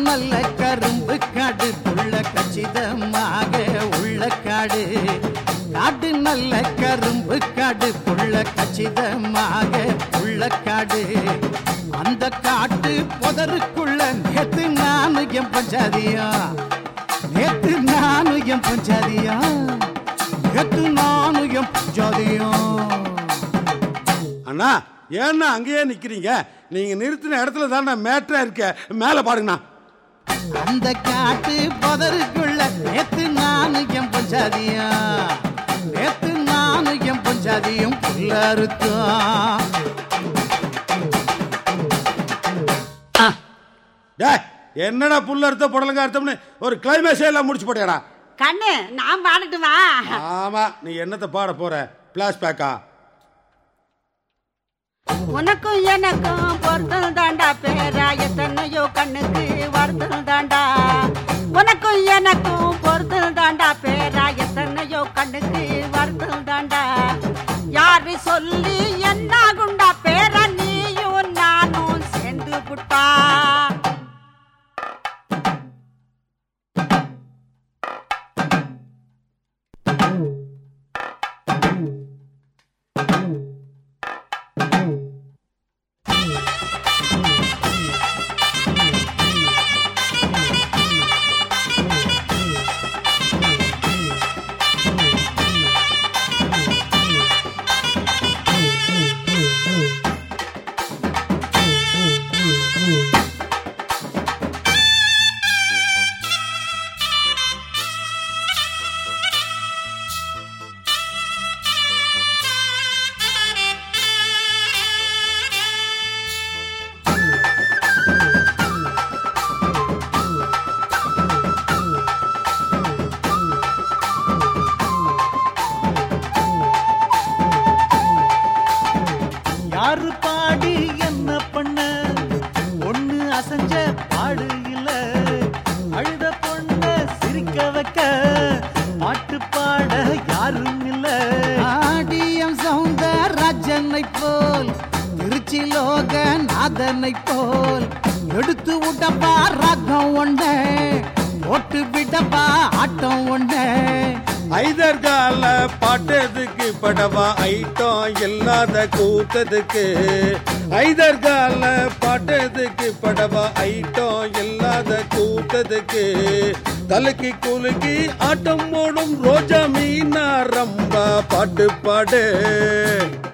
நல்ல கரும்பு காடு புள்ள கச்சிதமாக உள்ள காடு காடு நல்ல கரும்பு காடு புள்ள கச்சிதமாக உள்ள காடு அந்த காட்டு புதருக்குள்ள நேத்து நானு என் பஞ்சாதியா நேத்து நானு என் பஞ்சாதியா நேத்து நானு என் பஞ்சாதியா அண்ணா ஏன்னா அங்கேயே நிக்கிறீங்க நீங்க நிறுத்தின இடத்துல தான் மேட்ரா இருக்க மேல பாருங்கண்ணா அந்த காட்டு பதருக்குள்ள நேத்து நானு என் பஞ்சாதியா நேத்து நானு என் பஞ்சாதியும் புல்லறுத்தான் டேய் என்னடா புல்ல அர்த்தம் புடலங்க அர்த்தம்னு ஒரு கிளைமேக்ஸே எல்லாம் முடிச்சு போட்டியாடா கண்ணு நான் பாடட்டுமா ஆமா நீ என்னத்தை பாட போற பிளாஸ் பேக்கா உனக்கும் எனக்கும் பொருத்தம் தாண்டா பேரா எத்தனையோ கண்ணுக்கு வருத்தம் தாண்டா உனக்கும் எனக்கும் பொருத்தம் தாண்டா பேரா எத்தனையோ கண்ணுக்கு வருத்தம் தாண்டா யாரு சொல்லி என்ன குண்டா பேரா நீயும் நானும் சேர்ந்து புட்டா யாரு பாடி என்ன பண்ண ஒண்ணு அசஞ்ச பாடு இல்ல அழுத பொண்ண சிரிக்க வைக்க பாட்டு பாட யாரும் இல்ல ஆடியம் சவுந்தரராஜனை போல் திருச்சி லோக நாதனை போல் எடுத்து விட்டப்பா ராகம் ஒண்ணே போட்டு விட்டப்பா ஆட்டம் ஒண்ணே ஐதர் கால பாட்டதுக்கு படவா ஐட்டம் இல்லாத கூத்ததுக்கு ஐதர் கால பாட்டதுக்கு படவா ஐட்டம் இல்லாத கூத்ததுக்கு தலைக்கு குலுக்கி ஆட்டம் போடும் ரோஜா மீனா ரம்பா பாட்டு பாடு